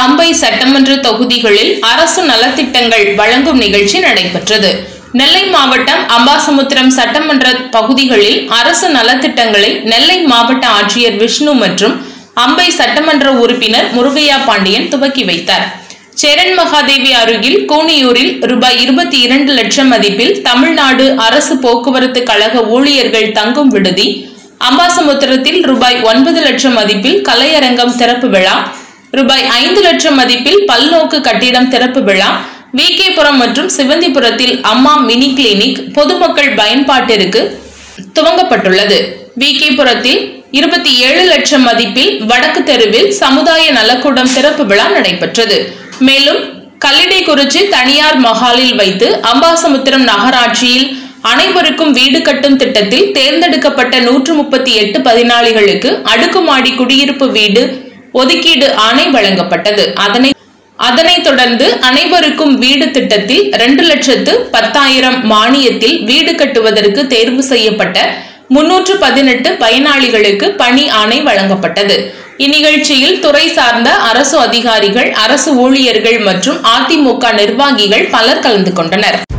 அம்பை சட்டமன்ற தொகுதிகளில் அரசு நலத்திட்டங்கள் வழங்கும் நிகழ்ச்சி நடைபெற்றது நெல்லை மாவட்டம் அம்பாசமுத்திரம் சட்டமன்ற பகுதிகளில் அரசு நலத்திட்டங்களை நெல்லை மாவட்ட ஆட்சியர் விஷ்ணு மற்றும் அம்பை சட்டமன்ற உறுப்பினர் முருகையா பாண்டியன் துவக்கி வைத்தார் சேரன் மகாதேவி அருகில் கூனியூரில் ரூபாய் இருபத்தி இரண்டு லட்சம் மதிப்பில் தமிழ்நாடு அரசு போக்குவரத்து கழக ஊழியர்கள் தங்கும் விடுதி அம்பாசமுத்திரத்தில் ரூபாய் ஒன்பது லட்சம் மதிப்பில் கலையரங்கம் திறப்பு விழா ரூபாய் ஐந்து லட்சம் மதிப்பில் பல்நோக்கு கட்டிடம் திறப்பு விழா விகேபுரம் மற்றும் சிவந்திபுரத்தில் அம்மா மினி கிளினிக் பொதுமக்கள் பயன்பாட்டிற்கு துவங்கப்பட்டுள்ளது விகேபுரத்தில் இருபத்தி ஏழு லட்சம் மதிப்பில் வடக்கு தெருவில் சமுதாய நலக்கூடம் திறப்பு விழா நடைபெற்றது மேலும் கல்லிடைக்குறிச்சி தனியார் மஹாலில் வைத்து அம்பாசமுத்திரம் நகராட்சியில் அனைவருக்கும் வீடு கட்டும் திட்டத்தில் தேர்ந்தெடுக்கப்பட்ட நூற்று முப்பத்தி எட்டு பதினாளிகளுக்கு அடுக்குமாடி குடியிருப்பு வீடு ஒதுக்கீடு ஆணை வழங்கப்பட்டது அதனை அதனைத் தொடர்ந்து அனைவருக்கும் வீடு திட்டத்தில் இரண்டு லட்சத்து பத்தாயிரம் மானியத்தில் வீடு கட்டுவதற்கு தேர்வு செய்யப்பட்ட முன்னூற்று பதினெட்டு பயனாளிகளுக்கு பணி ஆணை வழங்கப்பட்டது இந்நிகழ்ச்சியில் துறை சார்ந்த அரசு அதிகாரிகள் அரசு ஊழியர்கள் மற்றும் அதிமுக நிர்வாகிகள் பலர் கலந்து கொண்டனர்